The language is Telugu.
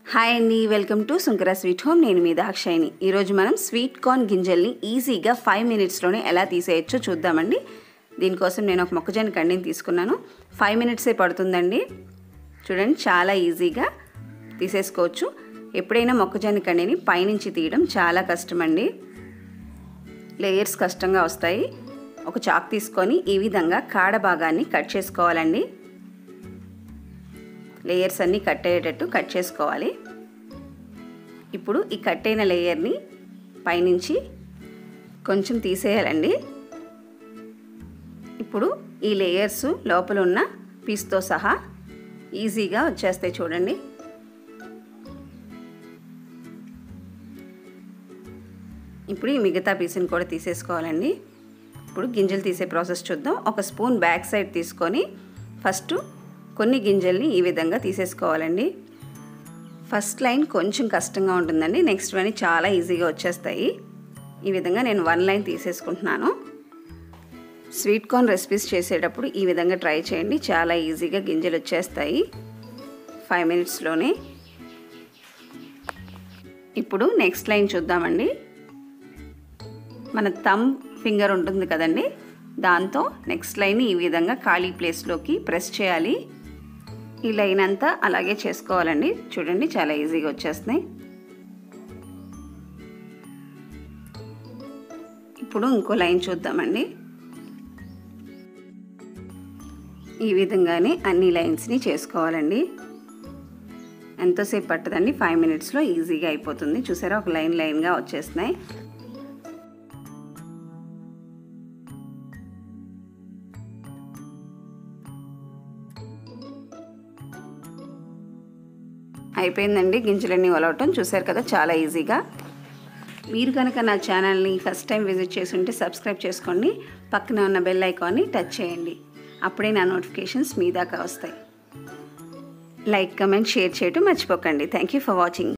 హాయ్ అండి welcome to Sunkara sweet home నేను మీ దాక్షాయిని ఈరోజు మనం స్వీట్ కార్న్ గింజల్ని ఈజీగా ఫైవ్ మినిట్స్లోనే ఎలా తీసేయచ్చో చూద్దామండి దీనికోసం నేను ఒక మొక్కజొన్న కండిని తీసుకున్నాను ఫైవ్ మినిట్సే పడుతుందండి చూడండి చాలా ఈజీగా తీసేసుకోవచ్చు ఎప్పుడైనా మొక్కజొన్న కండిని పైనుంచి తీయడం చాలా కష్టమండి లేయర్స్ కష్టంగా వస్తాయి ఒక చాక్ తీసుకొని ఈ విధంగా కాడ భాగాన్ని కట్ చేసుకోవాలండి లేయర్స్ అన్నీ కట్ అయ్యేటట్టు కట్ చేసుకోవాలి ఇప్పుడు ఈ కట్ అయిన లేయర్ని పైనుంచి కొంచెం తీసేయాలండి ఇప్పుడు ఈ లేయర్స్ లోపల ఉన్న పీస్తో సహా ఈజీగా వచ్చేస్తాయి చూడండి ఇప్పుడు ఈ మిగతా పీస్ని కూడా తీసేసుకోవాలండి ఇప్పుడు గింజలు తీసే ప్రాసెస్ చూద్దాం ఒక స్పూన్ బ్యాక్ సైడ్ తీసుకొని ఫస్ట్ కొన్ని గింజల్ని ఈ విధంగా తీసేసుకోవాలండి ఫస్ట్ లైన్ కొంచెం కష్టంగా ఉంటుందండి నెక్స్ట్ వన్ చాలా ఈజీగా వచ్చేస్తాయి ఈ విధంగా నేను వన్ లైన్ తీసేసుకుంటున్నాను స్వీట్ కార్న్ రెసిపీస్ చేసేటప్పుడు ఈ విధంగా ట్రై చేయండి చాలా ఈజీగా గింజలు వచ్చేస్తాయి ఫైవ్ మినిట్స్లోనే ఇప్పుడు నెక్స్ట్ లైన్ చూద్దామండి మన థమ్ ఫింగర్ ఉంటుంది కదండి దాంతో నెక్స్ట్ లైన్ ఈ విధంగా ఖాళీ ప్లేస్లోకి ప్రెస్ చేయాలి ఈ లైన్ అంతా అలాగే చేసుకోవాలండి చూడండి చాలా ఈజీగా వచ్చేస్తున్నాయి ఇప్పుడు ఇంకో లైన్ చూద్దామండి ఈ విధంగానే అన్ని లైన్స్ని చేసుకోవాలండి ఎంతోసేపు పట్టదండి ఫైవ్ మినిట్స్లో ఈజీగా అయిపోతుంది చూసారా ఒక లైన్ లైన్గా వచ్చేస్తున్నాయి అయిపోయిందండి గింజలన్నీ ఒలవటం చూసారు కదా చాలా ఈజీగా మీరు కనుక నా ఛానల్ని ఫస్ట్ టైం విజిట్ చేసి ఉంటే సబ్స్క్రైబ్ చేసుకోండి పక్కన ఉన్న బెల్ ఐకాన్ని టచ్ చేయండి అప్పుడే నా నోటిఫికేషన్స్ మీ దాకా వస్తాయి లైక్ కమెంట్ షేర్ చేయటం మర్చిపోకండి థ్యాంక్ యూ ఫర్ వాచింగ్